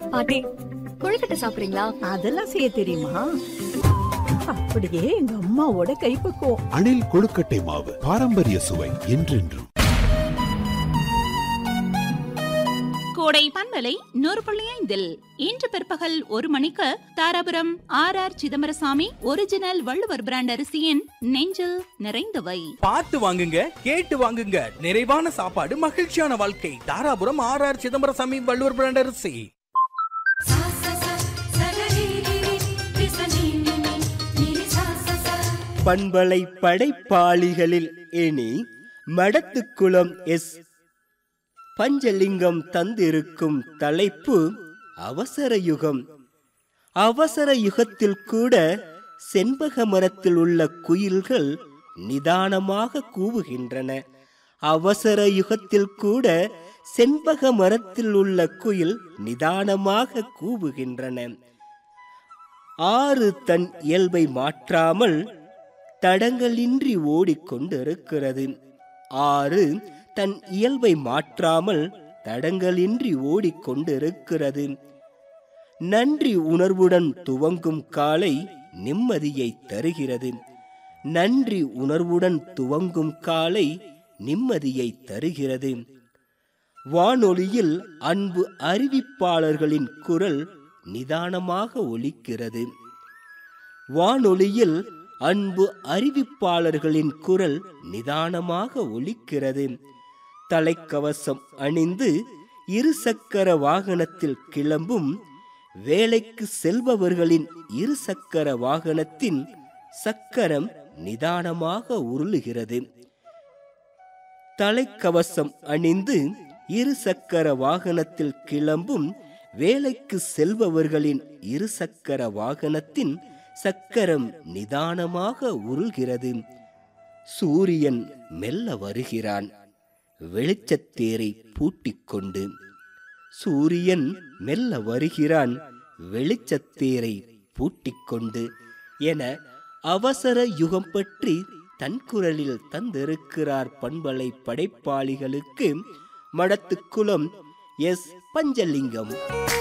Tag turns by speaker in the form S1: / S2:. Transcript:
S1: பாட்டி கொழுக்கட்டை சாப்பிடுறீங்களா
S2: அதெல்லாம் செய்ய தெரியுமா அப்படியே எங்க அம்மாவோட கைப்பக்குவம்
S3: அணில் கொழுக்கட்டை மாவு பாரம்பரிய சுவை என்றென்றும்
S4: கோடை பண்பலை நூறு புள்ளி ஐந்தில் இன்று பிற்பகல் ஒரு மணிக்கு Dharapuram R R Chidambarasamy original Valluvar brand அரிசியின் நெஞ்சில் நிறைந்தவை
S5: பார்த்து வாங்குங்க கேட்டு வாங்குங்க நிறைவான சாப்பாடு மகிழ்ச்சியான வாழ்க்கை Dharapuram R R Chidambarasamy Valluvar brand அரிசி
S6: सा सा सा सगरिरि विसनिनि निरि सा सा सा
S7: பண்பலை படைப்பாளிகளில் இனி மடத்துக்குளம் எஸ் பஞ்சலிங்கம் தந்திருக்கும் தலைப்பு அவசர யுகம் அவசர யுகத்தில் கூட செண்பக மரத்தில் உள்ள குயில்கள் நிதானமாக கூவுகின்றன அவசர யுகத்தில் கூட செண்பக மரத்தில் உள்ள குயில் நிதானமாக கூவுகின்றன ஆறு தன் இயல்பை மாற்றாமல் தடங்களின்றி ஓடிக்கொண்டிருக்கிறது ஆறு தன் இயல்பை மாற்றாமல் தடங்களின்றி ஓடிக்கொண்டிருக்கிறது நன்றி உணர்வுடன் துவங்கும் காலை நிம்மதியை தருகிறது நன்றி உணர்வுடன் துவங்கும் காலை நிம்மதியை தருகிறது வானொலியில் அன்பு அறிவிப்பாளர்களின் குரல் நிதானமாக ஒலிக்கிறது வானொலியில் அன்பு அறிவிப்பாளர்களின் குரல் நிதானமாக ஒலிக்கிறது தலைக்கவசம் அணிந்து இருசக்கர வாகனத்தில் கிளம்பும் வேலைக்கு செல்பவர்களின் இருசக்கர வாகனத்தின் சக்கரம் நிதானமாக உருளுகிறது தலைக்கவசம் அணிந்து இருசக்கர வாகனத்தில் கிளம்பும் வேலைக்கு செல்பவர்களின் இருசக்கர வாகனத்தின் சக்கரம் நிதானமாக உருள்கிறது சூரியன் மெல்ல வருகிறான் வெளிச்சத்தேரை பூட்டிக் கொண்டு சூரியன் மெல்ல வருகிறான் வெளிச்சத்தேரை பூட்டிக் கொண்டு என அவசர யுகம் பற்றி தன் குரலில் தந்திருக்கிறார் பண்பலை படைப்பாளிகளுக்கு மடத்துக்குளம் எஸ் பஞ்சலிங்கம்